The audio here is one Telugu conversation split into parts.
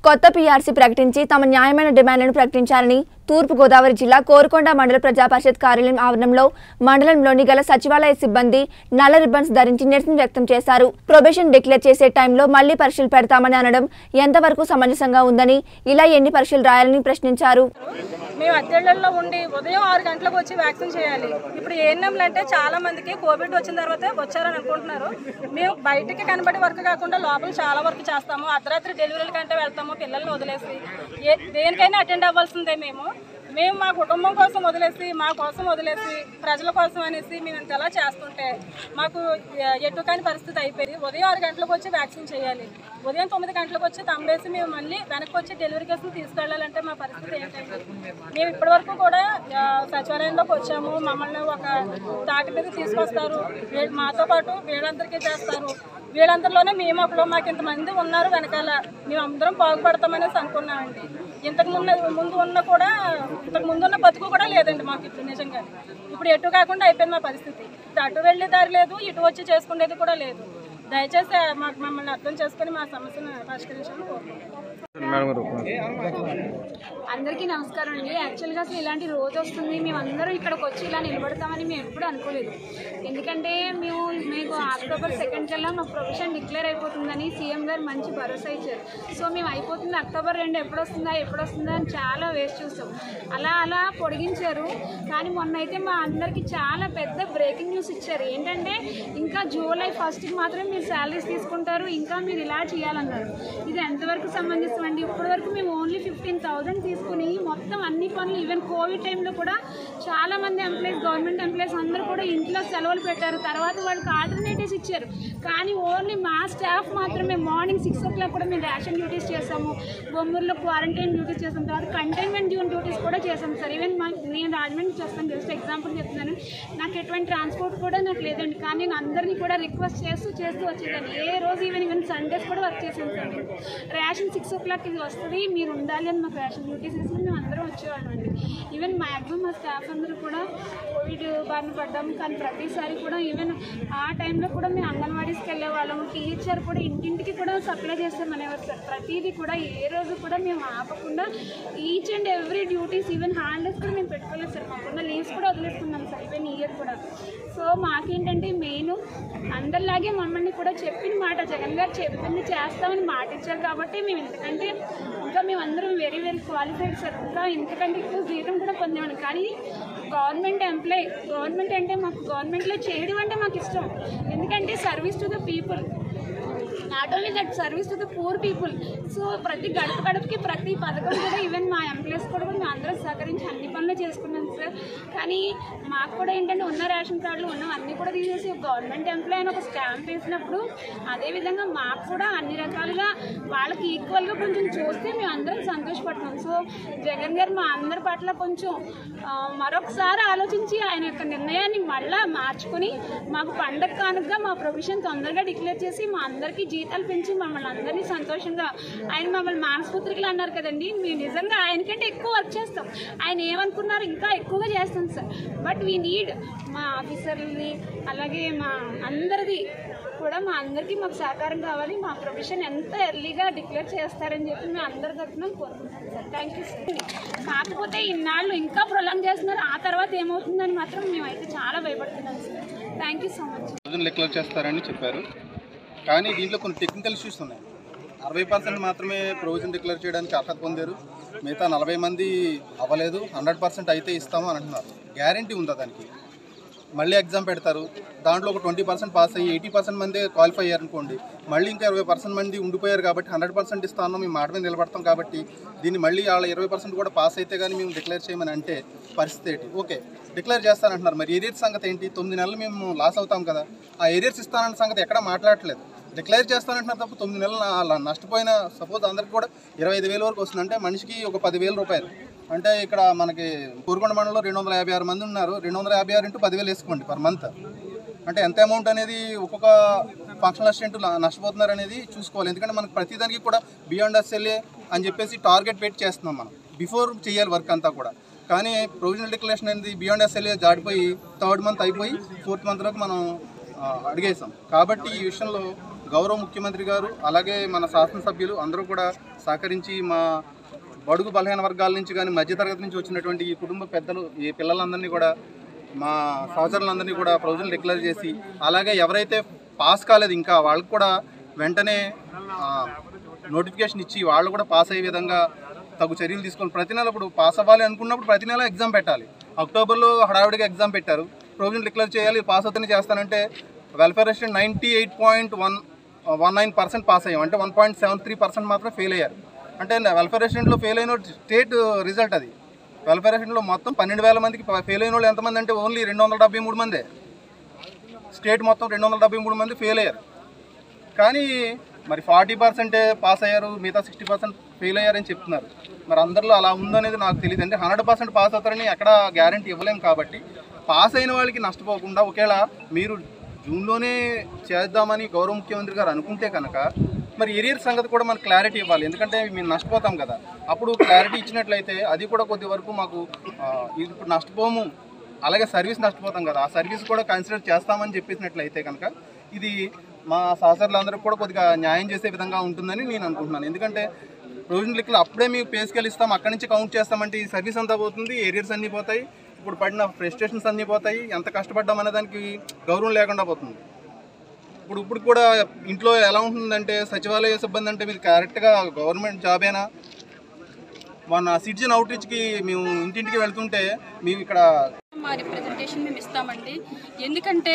కొత్త పీఆర్సీ ప్రకటించి తమ న్యాయమైన డిమాండ్లను ప్రకటించాలని తూర్పు గోదావరి జిల్లా కోరుకొండ మండల ప్రజా పరిషత్ కార్యాలయం ఆవరణంలో మండలంలోని గల సచివాలయ సిబ్బంది నల్ల రిబ్బన్స్ ధరించి నిరసన వ్యక్తం చేశారు ప్రొబేషన్ డిక్లేర్ చేసే టైంలో మళ్లీ పరీక్షలు పెడతామని అనడం ఎంతవరకు సమంజసంగా ఉందని ఇలా ఎన్ని పరీక్షలు రాయాలని ప్రశ్నించారు మేము అద్దెళ్లలో ఉండి ఉదయం ఆరు గంటలకు వచ్చి వ్యాక్సిన్ చేయాలి ఇప్పుడు ఏఎన్ఎంలు అంటే చాలా మందికి కోవిడ్ వచ్చిన తర్వాతే వచ్చారని అనుకుంటున్నారు మేము బయటికి కనబడే వర్క్ కాకుండా లోపల చాలా వర్క్ చేస్తాము అర్ధరాత్రి డెలివరీల కంటే వెళ్తాము పిల్లల్ని వదిలేసి ఏ దేనికైనా అటెండ్ అవ్వాల్సిందే మేము మేము మా కుటుంబం కోసం వదిలేసి మా కోసం వదిలేసి ప్రజల కోసం అనేసి మేము ఇంతలా చేస్తుంటే మాకు ఎ- ఎటు కాని పరిస్థితి అయిపోయింది ఉదయం ఆరు గంటలకు వచ్చి వ్యాక్సిన్ చేయాలి ఉదయం తొమ్మిది గంటలకు వచ్చి తంబేసి మేము మళ్ళీ వెనక్కి వచ్చి డెలివరీ కేసులు తీసుకెళ్ళాలంటే మా పరిస్థితి ఏంటండి మేము ఇప్పటివరకు కూడా ఆ, సచివాలయంలోకి వచ్చాము మమ్మల్ని ఒక తాటి మీద తీసుకొస్తారు వీ- మాతో పాటు వీళ్ళందరికీ చేస్తారు వీళ్ళందరిలోనే మేము ఒకలో మాకు ఇంతమంది ఉన్నారు వెనకాల మేము అందరం బాగుపడతామనేసి అనుకున్నామండి ఇంతకు ముందు ముందు ఉన్న కూడా ఇంతకు ముందు ఉన్న బతుకు కూడా లేదండి మాకు ఇప్పుడు నిజంగా ఇప్పుడు ఎటు కాకుండా అయిపోయింది మా పరిస్థితి ఇటు అటు వెళ్ళే దారి లేదు ఇటు వచ్చి చేసుకునేది కూడా లేదు దయచేసి మాకు మమ్మల్ని అర్థం చేసుకొని మా సమస్యను పరిష్కరించాలని కోరుకుంటున్నాం అందరికీ నమస్కారం అండి యాక్చువల్గా అసలు ఇలాంటి రోజు వస్తుంది మేము అందరూ ఇక్కడికి వచ్చి ఇలా నిలబడతామని మేము ఎప్పుడు అనుకోలేదు ఎందుకంటే మేము మీకు అక్టోబర్ సెకండ్ కల్లా మా ప్రొఫెషన్ డిక్లేర్ అయిపోతుందని సీఎం గారు మంచి భరోసా ఇచ్చారు సో మేము అయిపోతుంది అక్టోబర్ రెండు ఎప్పుడు వస్తుందా ఎప్పుడు వస్తుందా అని చాలా వేస్ట్ చూస్తాం అలా అలా పొడిగించారు కానీ మొన్న అయితే మా అందరికీ చాలా పెద్ద బ్రేకింగ్ న్యూస్ ఇచ్చారు ఏంటంటే ఇంకా జూలై ఫస్ట్కి మాత్రమే మీరు శాలరీస్ తీసుకుంటారు ఇంకా మీరు ఇలా చేయాలన్నారు ఇది ఎంతవరకు సమంజసం అండి ఇప్పటి వరకు మేము ఓన్లీ ఫిఫ్టీన్ థౌసండ్ తీసుకుని మొత్తం అన్ని పనులు ఈవెన్ కోవిడ్ టైంలో కూడా చాలా మంది ఎంప్లాయీస్ గవర్నమెంట్ ఎంప్లాయీస్ అందరూ కూడా ఇంట్లో సెలవులు పెట్టారు తర్వాత వాళ్ళకి ఆల్టర్నేటివ్స్ ఇచ్చారు కానీ ఓన్లీ మా స్టాఫ్ మాత్రమే మార్నింగ్ సిక్స్ ఓ క్లాక్ కూడా మేము రేషన్ డ్యూటీస్ చేసాము బొమ్మూరులో క్వారంటైన్ డ్యూటీస్ చేసాం తర్వాత కంటైన్మెంట్ జోన్ డ్యూటీస్ కూడా చేసాం సార్ ఈవెన్ మా నేను రాజమండ్రి చేస్తాను జస్ట్ ఎగ్జాంపుల్ చెప్తున్నాను నాకు ఎటువంటి ట్రాన్స్పోర్ట్ కూడా నాకు లేదండి కానీ నేను అందరినీ కూడా రిక్వెస్ట్ చేస్తూ చేస్తూ వచ్చేదాన్ని ఏ రోజు ఈవెన్ ఈవెన్ సండేస్ కూడా వర్క్ చేసాను సార్ నేను. రేషన్ సిక్స్ ఓ క్లాక్ ఇది వస్తుంది మీరు ఉండాలి అని మాకు రేషన్ డ్యూటీస్ ఇస్తే మేము అందరం వచ్చేవాళ్ళం అండి ఈవెన్ మ్యాక్సిమం మా స్టాఫ్ అందరూ కూడా కోవిడ్ బారిన పడ్డాం కానీ ప్రతిసారి కూడా ఈవెన్ ఆ టైంలో కూడా మేము అంగన్వాడీస్కి వెళ్ళే వాళ్ళము టీచర్ కూడా ఇంటింటికి కూడా సప్లై చేస్తామనేవారు సార్ ప్రతిదీ కూడా ఏ రోజు కూడా మేము ఆపకుండా each and every duties even holidays కూడా మేము పెట్టుకోలేదు సార్ మాకున్న లీవ్స్ కూడా వదిలేసుకున్నాం సార్ ఈవెన్ ఇయర్ కూడా సో మాకేంటంటే మెయిన్ అందరిలాగే మమ్మల్ని కూడా చెప్పిన మాట జగన్ గారు చెప్పింది చేస్తామని మాట ఇచ్చారు కాబట్టి మేము ఇంతకంటే ఇంకా మేము అందరం వెరీ వెరీ క్వాలిఫైడ్ సార్ ఇంకా ఇంతకంటే ఎక్కువ జీతం కూడా పొందేవాడు కానీ గవర్నమెంట్ ఎంప్లాయ్ గవర్నమెంట్ అంటే మాకు గవర్నమెంట్లో చేయడం అంటే మాకు ఇష్టం ఎందుకంటే service to the people not only that service to the poor people so ప్రతి గడప గడపకి ప్రతి పథకం కూడా ఈవెన్ మా ఎంప్లాయీస్ కూడా మేము అందరం సహకరించి అన్ని పనులు చేసుకున్నాం సార్ కానీ మాకు కూడా ఏంటంటే ఉన్న రేషన్ కార్డులు ఉన్న అన్నీ కూడా తీసేసి గవర్నమెంట్ ఎంప్లాయ్ అని ఒక స్టాంప్ వేసినప్పుడు అదేవిధంగా మాకు కూడా అన్ని రకాలుగా వాళ్ళకి ఈక్వల్గా కొంచెం చూస్తే మేము అందరం సంతోషపడతాం సో జగన్ గారు మా అందరి పట్ల కొంచెం ఆ, మరొకసారి ఆలోచించి ఆయన యొక్క నిర్ణయాన్ని మళ్ళా మార్చుకొని మాకు పండగ కానుకగా మా ప్రొఫెషన్ తొందరగా డిక్లేర్ చేసి మా అందరికీ జీతాలు పెంచి మమ్మల్ని అందరినీ సంతోషంగా ఆయన మమ్మల్ని మానసపుత్రికలు అన్నారు కదండి మేము నిజంగా ఆయనకంటే ఎక్కువ వర్క్ చేస్తాం ఆయన ఏమనుకున్నారు ఇంకా ఎక్కువగా చేస్తాం సార్ బట్ వీ నీడ్ మా ఆఫీసర్లని అలాగే మా అందరిది కూడా మా అందరికీ మాకు సహకారం కావాలి మా ప్రొఫెషన్ ఎంత ఎర్లీగా డిక్లేర్ చేస్తారని చెప్పి మేము అందరి తరఫున కోరుకుంటున్నాం సార్ థ్యాంక్ యూ సార్ కాకపోతే ఇన్నాళ్ళు ఇంకా ప్రొలాంగ్ చేస్తున్నారు ఆ తర్వాత ఏమవుతుందని మాత్రం మేమైతే చాలా భయపడుతున్నాం sir thank you so much రోజున లెక్కలు చేస్తారని చెప్పారు కానీ దీంట్లో కొన్ని టెక్నికల్ ఇష్యూస్ ఉన్నాయి అరవై పర్సెంట్ మాత్రమే ప్రొవిజన్ డిక్లేర్ చేయడానికి అర్హత పొందారు మిగతా నలభై మంది అవ్వలేదు హండ్రెడ్ పర్సెంట్ అయితే ఇస్తాము అని అంటున్నారు గ్యారంటీ ఉందా దానికి మళ్ళీ ఎగ్జామ్ పెడతారు దాంట్లో ఒక ట్వంటీ పర్సెంట్ పాస్ అయ్యి ఎయిటీ పర్సెంట్ మంది క్వాలిఫై అయ్యారు అనుకోండి మళ్ళీ ఇంకా ఇరవై పర్సెంట్ మంది ఉండిపోయారు కాబట్టి హండ్రెడ్ పర్సెంట్ ఇస్తాను మేము మాట మీద నిలబడతాం కాబట్టి దీన్ని మళ్ళీ వాళ్ళ ఇరవై పర్సెంట్ కూడా పాస్ అయితే కానీ మేము డిక్లేర్ చేయమని అంటే పరిస్థితి ఏంటి ఓకే డిక్లేర్ చేస్తానంటున్నారు మరి ఏరియర్స్ సంగతి ఏంటి తొమ్మిది నెలలు మేము లాస్ అవుతాం కదా ఆ ఏరియర్స్ ఇస్తానన్న సంగతి ఎక్కడ మాట్లాడట్లేదు డిక్లేర్ చేస్తానంటున్నారు తప్ప తొమ్మిది నెలలు నా- అలా నష్టపోయిన సపోజ్ అందరికి కూడా ఇరవై ఐదు వేల వరకు వస్తుంది అంటే మనిషికి ఒక పదివేల రూపాయలు అంటే ఇక్కడ మనకి కూరుకొండ మండలంలో రెండు వందల యాభై ఆరు మంది ఉన్నారు రెండు వందల యాభై ఆరు ఇంటూ పదివేలు వేసుకోండి పర్ మంత్ అంటే ఎంత అమౌంట్ అనేది ఒక్కొక్క ఫంక్షన్ అసిస్టెంట్ నష్టపోతున్నారు అనేది చూసుకోవాలి ఎందుకంటే మనకి ప్రతిదానికి కూడా బియాండ్ ఎస్ఎల్ఏ అని చెప్పేసి టార్గెట్ పెట్టి చేస్తున్నాం మనం బిఫోర్ చేయాలి వర్క్ అంతా కూడా కానీ ప్రొవిజనల్ డిక్లరేషన్ అనేది బియాండ్ ఎస్ఎల్ఏ దాటిపోయి థర్డ్ మంత్ అయిపోయి ఫోర్త్ మంత్లోకి మనం ఆ, అడిగేసాం కాబట్టి ఈ విషయంలో గౌరవ ముఖ్యమంత్రి గారు అలాగే మన శాసనసభ్యులు అందరూ కూడా సహకరించి మా బడుగు బలహీన వర్గాల నుంచి కానీ మధ్యతరగతి నుంచి వచ్చినటువంటి ఈ కుటుంబ పెద్దలు ఈ పిల్లలందరినీ కూడా మా సహచరులందరినీ కూడా ప్రొవిజన్ డిక్లేర్ చేసి అలాగే ఎవరైతే పాస్ కాలేదు ఇంకా వాళ్ళకి కూడా వెంటనే నోటిఫికేషన్ ఇచ్చి వాళ్ళు కూడా పాస్ అయ్యే విధంగా తగు చర్యలు తీసుకొని ప్రతి నెల ఇప్పుడు పాస్ అవ్వాలి అనుకున్నప్పుడు ప్రతి నెల ఎగ్జామ్ పెట్టాలి అక్టోబర్లో హడావిడిగా ఎగ్జామ్ పెట్టారు ప్రొవిజన్ డిక్లేర్ చేయాలి పాస్ అవుతూనే చేస్తానంటే welfare assistant ninety eight point one one nine percent pass అయ్యాం అంటే one point seven three percent మాత్రం ఫెయిల్ అయ్యారు అంటే వెల్ఫేర్ అసిస్టెంట్లో ఫెయిల్ అయిన స్టేట్ రిజల్ట్ అది వెల్ఫేర్ అసిస్టెంట్లో మొత్తం పన్నెండు వేల మందికి ఫెయిల్ అయిన వాళ్ళు ఎంతమంది అంటే ఓన్లీ రెండు వందల డెబ్బై మూడు మందే స్టేట్ మొత్తం రెండు వందల డెబ్బై మూడు మంది ఫెయిల్ అయ్యారు కానీ మరి ఫార్టీ పర్సెంటే పాస్ అయ్యారు మిగతా సిక్స్టీ పర్సెంట్ ఫెయిల్ అయ్యారని చెప్తున్నారు మరి అందరిలో అలా ఉందనేది నాకు తెలియదు అంటే హండ్రెడ్ పర్సెంట్ పాస్ అవుతారని ఎక్కడ గ్యారంటీ ఇవ్వలేము కాబట్టి పాస్ అయిన వాళ్ళకి నష్టపోకుండా ఒకవేళ మీరు జూన్లోనే చేద్దామని గౌరవ ముఖ్యమంత్రి గారు అనుకుంటే కనుక మరి ఎరియర్ సంగతి కూడా మనకు క్లారిటీ ఇవ్వాలి ఎందుకంటే మేము నష్టపోతాం కదా అప్పుడు క్లారిటీ ఇచ్చినట్లయితే అది కూడా కొద్ది వరకు మాకు ఆ, ఇప్పుడు నష్టపోము అలాగే సర్వీస్ నష్టపోతాం కదా ఆ సర్వీస్ కూడా కన్సిడర్ చేస్తామని చెప్పేసినట్లయితే కనుక ఇది మా సహచరులందరికీ కూడా కొద్దిగా న్యాయం చేసే విధంగా ఉంటుందని నేను అనుకుంటున్నాను ఎందుకంటే ప్రొవిజన్ లిక్లో అప్పుడే మీకు పే స్కేల్ ఇస్తాం అక్కడి నుంచి కౌంట్ చేస్తామంటే ఈ సర్వీస్ అంతా పోతుంది ఏరియర్స్ అన్నీ పోతాయి ఇప్పుడు పడిన ఫ్రస్ట్రేషన్స్ అన్నీ పోతాయి ఎంత కష్టపడ్డాం అనే దానికి గౌరవం లేకుండా పోతుంది ఇప్పుడు ఇప్పుడు కూడా ఇంట్లో ఎలా ఉంటుందంటే సచివాలయ సిబ్బంది అంటే మీరు కరెక్ట్గా గవర్నమెంట్ జాబేనా మన సిటిజన్ అవుట్రీచ్కి మేము ఇంటింటికి వెళ్తుంటే మేము ఇక్కడ మా రిప్రజెంటేషన్ మేము ఇస్తామండి ఎందుకంటే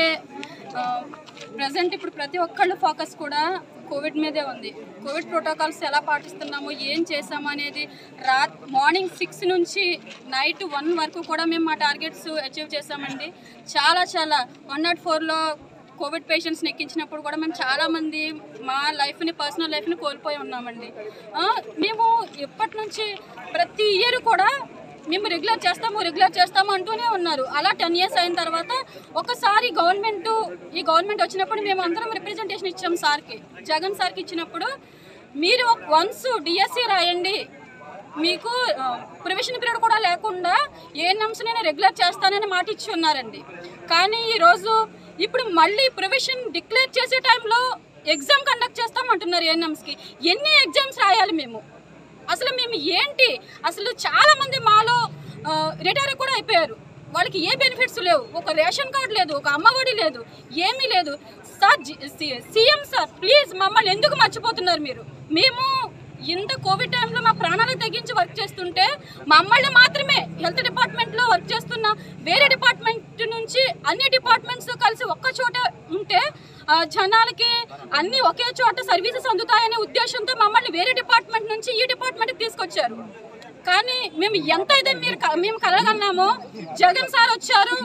ప్రజెంట్ ఇప్పుడు ప్రతి ఒక్కళ్ళు ఫోకస్ కూడా కోవిడ్ మీదే ఉంది కోవిడ్ ప్రోటోకాల్స్ ఎలా పాటిస్తున్నాము ఏం చేసాము అనేది రా మార్నింగ్ సిక్స్ నుంచి నైట్ వన్ వరకు కూడా మేము మా టార్గెట్స్ అచీవ్ చేసామండి చాలా చాలా వన్ నాట్ ఫోర్లో కోవిడ్ పేషెంట్స్ని ఎక్కించినప్పుడు కూడా మేము చాలామంది మా లైఫ్ని పర్సనల్ లైఫ్ని కోల్పోయి ఉన్నామండి ఆ, మేము ఇప్పటి నుంచి ప్రతి ఇయర్ కూడా మేము రెగ్యులర్ చేస్తాము రెగ్యులర్ చేస్తాము అంటూనే ఉన్నారు అలా టెన్ ఇయర్స్ అయిన తర్వాత ఒకసారి గవర్నమెంట్ ఈ గవర్నమెంట్ వచ్చినప్పుడు మేము అందరం రిప్రజెంటేషన్ ఇచ్చాం సార్కి జగన్ సార్కి ఇచ్చినప్పుడు మీరు వన్స్ డిఎస్సి రాయండి మీకు ప్రొవిషన్ పీరియడ్ కూడా లేకుండా ఏ నమ్స్ నేను రెగ్యులర్ చేస్తానని మాట ఇచ్చి ఉన్నారండి కానీ ఈరోజు ఇప్పుడు మళ్ళీ ప్రొవిషన్ డిక్లేర్ చేసే టైంలో ఎగ్జామ్ కండక్ట్ చేస్తామంటున్నారు ఏఎన్ఎంస్కి ఎన్ని ఎగ్జామ్స్ రాయాలి మేము అసలు మేము ఏంటి అసలు చాలా మంది మాలో రిటైర్ కూడా అయిపోయారు వాళ్ళకి ఏ బెనిఫిట్స్ లేవు ఒక రేషన్ కార్డు లేదు ఒక అమ్మఒడి లేదు ఏమీ లేదు సార్ సీఎం సార్ ప్లీజ్ మమ్మల్ని ఎందుకు మర్చిపోతున్నారు మీరు మేము ఇంత కోవిడ్ టైంలో మా ప్రాణాలకు తగ్గించి వర్క్ చేస్తుంటే మమ్మల్ని మాత్రమే హెల్త్ డిపార్ట్మెంట్లో వర్క్ చేస్తున్న వేరే డిపార్ట్మెంట్ నుంచి అన్ని డిపార్ట్మెంట్స్ కలిసి ఒక్క చోట ఉంటే ఆ, జనాలకి అన్ని ఒకే చోట సర్వీసెస్ అందుతాయనే ఉద్దేశంతో మమ్మల్ని వేరే డిపార్ట్మెంట్ నుంచి ఈ డిపార్ట్మెంట్కి తీసుకొచ్చారు కానీ మేము ఎంత అయితే మీరు క- మేము కలగన్నామో జగన్ సార్ వచ్చారు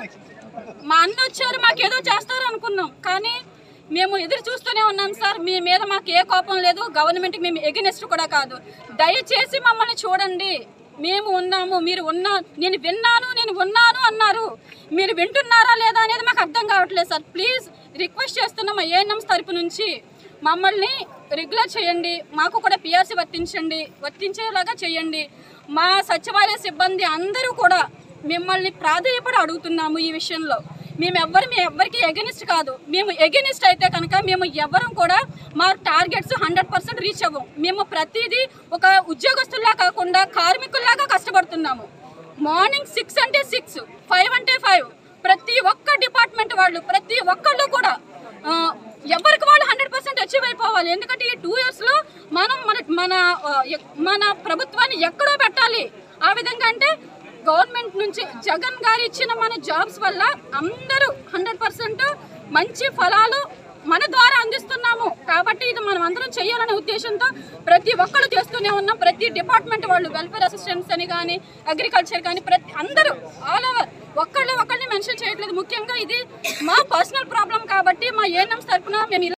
మా అన్న వచ్చారు మాకేదో చేస్తారు అనుకున్నాం కానీ మేము ఎదురు చూస్తూనే ఉన్నాం సార్ మీ మీద మాకు ఏ కోపం లేదు గవర్నమెంట్కి మేము ఎగనెస్ట్ కూడా కాదు దయచేసి మమ్మల్ని చూడండి మేము ఉన్నాము మీరు ఉన్నా నేను విన్నాను నేను ఉన్నాను అన్నారు మీరు వింటున్నారా లేదా అనేది మాకు అర్థం కావట్లేదు సార్ ప్లీజ్ రిక్వెస్ట్ చేస్తున్నాం ఏఎన్ఎంస్ తరపు నుంచి మమ్మల్ని రెగ్యులర్ చేయండి మాకు కూడా పిఆర్సీ వర్తించండి వర్తించేలాగా చేయండి మా సచివాలయ సిబ్బంది అందరూ కూడా మిమ్మల్ని ప్రాధాన్యపడి అడుగుతున్నాము ఈ విషయంలో మేము ఎవ్వరు మేము ఎవ్వరికి ఎగనిస్ట్ కాదు మేము ఎగనిస్ట్ అయితే కనుక మేము ఎవ్వరం కూడా మా టార్గెట్స్ హండ్రెడ్ పర్సెంట్ రీచ్ అవ్వం మేము ప్రతిదీ ఒక ఉద్యోగస్తుల్లా కాకుండా కార్మికుల్లాగా కష్టపడుతున్నాము మార్నింగ్ సిక్స్ అంటే సిక్స్ ఫైవ్ అంటే ఫైవ్ ప్రతి ఒక్క డిపార్ట్మెంట్ వాళ్ళు ప్రతి ఒక్కళ్ళు కూడా ఆ, ఎవరికి వాళ్ళు హండ్రెడ్ పర్సెంట్ అచీవ్ అయిపోవాలి ఎందుకంటే ఈ టూ ఇయర్స్ లో మనం మన మన ఆ, ఎక్- మన ప్రభుత్వాన్ని ఎక్కడో పెట్టాలి ఆ విధంగా అంటే గవర్నమెంట్ నుంచి జగన్ గారు ఇచ్చిన మన జాబ్స్ వల్ల అందరూ హండ్రెడ్ పర్సెంట్ మంచి ఫలాలు మన ద్వారా అందిస్తున్నాము కాబట్టి ఇది మనం అందరం చేయాలనే ఉద్దేశంతో ప్రతి ఒక్కరు చేస్తూనే ఉన్నాం ప్రతి డిపార్ట్మెంట్ వాళ్ళు వెల్ఫేర్ అసిస్టెంట్స్ అని కానీ అగ్రికల్చర్ కానీ ప్రతి అందరూ ఆల్ ఓవర్ ఒక్కళ్ళు ఒక్కళ్ళని మెన్షన్ చేయట్లేదు ముఖ్యంగా ఇది మా పర్సనల్ ప్రాబ్లం కాబట్టి మా ఏఎన్ఎంస్ తరఫున మేము ఇలా